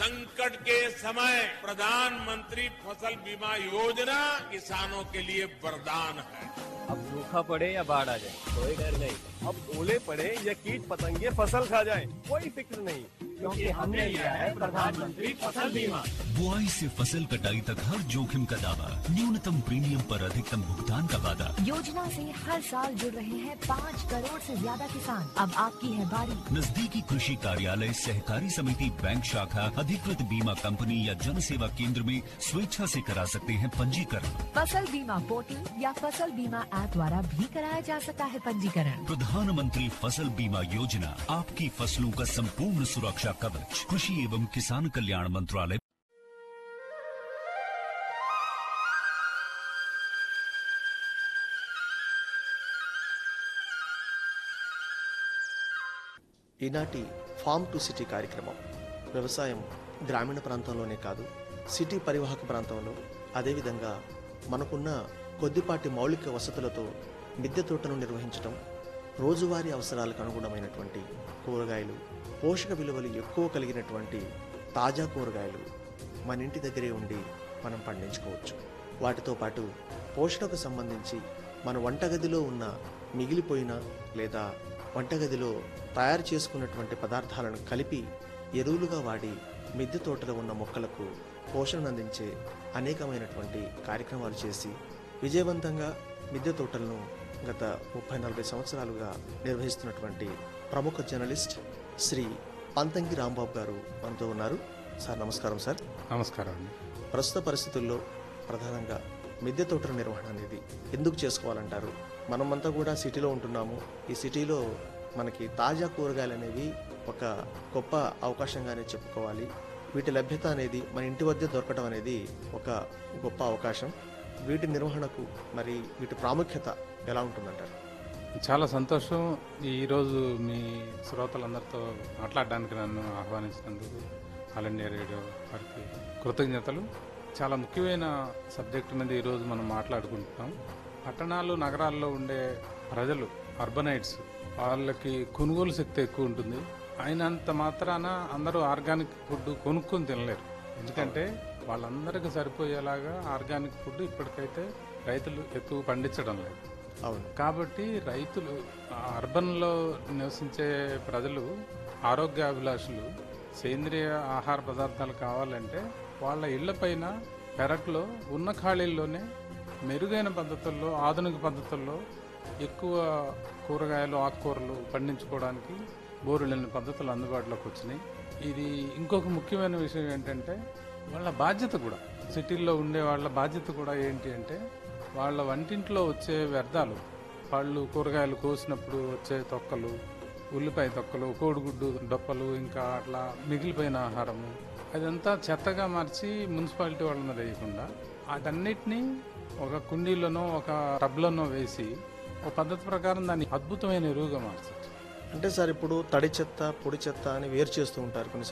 संकट के समय प्रधानमंत्री फसल बीमा योजना किसानों के लिए वरदान है अब सूखा पड़े या बाढ़ आ जाए कोई डर नहीं अब ओले पड़े या कीट पतंगे फसल खा जाए कोई फिक्र नहीं क्योंकि हमने लिया है प्रधानमंत्री फसल बीमा बुआई से फसल कटाई तक हर जोखिम का दावा न्यूनतम प्रीमियम पर अधिकतम भुगतान का वादा योजना से हर साल जुड़ रहे हैं पाँच करोड़ से ज्यादा किसान अब आपकी है बारी नजदीकी कृषि कार्यालय सहकारी समिति बैंक शाखा अधिकृत बीमा कंपनी या जन सेवा केंद्र में स्वेच्छा से करा सकते हैं पंजीकरण फसल बीमा पोर्टल या फसल बीमा ऐप द्वारा भी कराया जा सकता है पंजीकरण प्रधानमंत्री फसल बीमा योजना आपकी फसलों का संपूर्ण सुरक्षा कवच कृषि एवं किसान कल्याण मंत्रालय ఈనాటి ఫామ్ టు సిటీ కార్యక్రమం వ్యవసాయం గ్రామీణ ప్రాంతంలోనే కాదు సిటీ పరివాహక ప్రాంతంలో అదేవిధంగా మనకున్న కొద్దిపాటి మౌలిక వసతులతో మిద్దె తోటను నిర్వహించడం రోజువారీ అవసరాలకు అనుగుణమైనటువంటి కూరగాయలు పోషక విలువలు ఎక్కువ కలిగినటువంటి తాజా కూరగాయలు మన ఇంటి దగ్గరే ఉండి మనం పండించుకోవచ్చు వాటితో పాటు పోషణకు సంబంధించి మన వంటగదిలో ఉన్న మిగిలిపోయిన లేదా వంటగదిలో తయారు చేసుకున్నటువంటి పదార్థాలను కలిపి ఎరువులుగా వాడి మిద్దె తోటలో ఉన్న మొక్కలకు పోషణ అందించే అనేకమైనటువంటి కార్యక్రమాలు చేసి విజయవంతంగా మిద్దె తోటలను గత ముప్పై నలభై సంవత్సరాలుగా నిర్వహిస్తున్నటువంటి ప్రముఖ జర్నలిస్ట్ శ్రీ పంతంగి రాంబాబు గారు మనతో ఉన్నారు సార్ నమస్కారం సార్ నమస్కారం అండి ప్రస్తుత పరిస్థితుల్లో ప్రధానంగా మిద్దె తోటల నిర్వహణ అనేది ఎందుకు చేసుకోవాలంటారు మనమంతా కూడా సిటీలో ఉంటున్నాము ఈ సిటీలో మనకి తాజా కూరగాయలు అనేవి ఒక గొప్ప అవకాశంగానే చెప్పుకోవాలి వీటి లభ్యత అనేది మన ఇంటి వద్ద దొరకడం అనేది ఒక గొప్ప అవకాశం వీటి నిర్వహణకు మరి వీటి ప్రాముఖ్యత ఎలా ఉంటుందంటారు చాలా సంతోషం ఈరోజు మీ శ్రోతలందరితో మాట్లాడడానికి నన్ను ఆహ్వానించినందుకు ఆల్ ఇండియా రేడియో వారికి కృతజ్ఞతలు చాలా ముఖ్యమైన సబ్జెక్టు మీద ఈరోజు మనం మాట్లాడుకుంటున్నాం పట్టణాలు నగరాల్లో ఉండే ప్రజలు అర్బనైట్స్ వాళ్ళకి కొనుగోలు శక్తి ఎక్కువ ఉంటుంది అయినంత మాత్రాన అందరూ ఆర్గానిక్ ఫుడ్ కొనుక్కొని తినలేరు ఎందుకంటే వాళ్ళందరికీ సరిపోయేలాగా ఆర్గానిక్ ఫుడ్ ఇప్పటికైతే రైతులు ఎక్కువ పండించడం లేదు అవును కాబట్టి రైతులు ఆ అర్బన్లో నివసించే ప్రజలు ఆరోగ్యాభిలాషులు సేంద్రియ ఆహార పదార్థాలు కావాలంటే వాళ్ళ ఇళ్లపైన పెరట్లో ఉన్న ఖాళీల్లోనే మెరుగైన పద్ధతుల్లో ఆధునిక పద్ధతుల్లో ఎక్కువ కూరగాయలు ఆకుకూరలు పండించుకోవడానికి బోరులేని పద్ధతులు అందుబాటులోకి వచ్చినాయి ఇది ఇంకొక ముఖ్యమైన విషయం ఏంటంటే వాళ్ళ బాధ్యత కూడా సిటీల్లో ఉండే వాళ్ళ బాధ్యత కూడా ఏంటి అంటే వాళ్ళ వంటింట్లో వచ్చే వ్యర్థాలు పళ్ళు కూరగాయలు కోసినప్పుడు వచ్చే తొక్కలు ఉల్లిపాయ తొక్కలు కోడిగుడ్డు డొప్పలు ఇంకా అట్లా మిగిలిపోయిన ఆహారము అదంతా చెత్తగా మార్చి మున్సిపాలిటీ వాళ్ళ మీద వేయకుండా వాటన్నిటినీ ఒక కుండీలోనో ఒక టబ్లోనో వేసి ఒక పద్ధతి ప్రకారం దాన్ని అద్భుతమైన ఎరువుగా మార్చచ్చు అంటే సార్ ఇప్పుడు తడి చెత్త పొడి చెత్త అని వేరు చేస్తూ ఉంటారు కొన్ని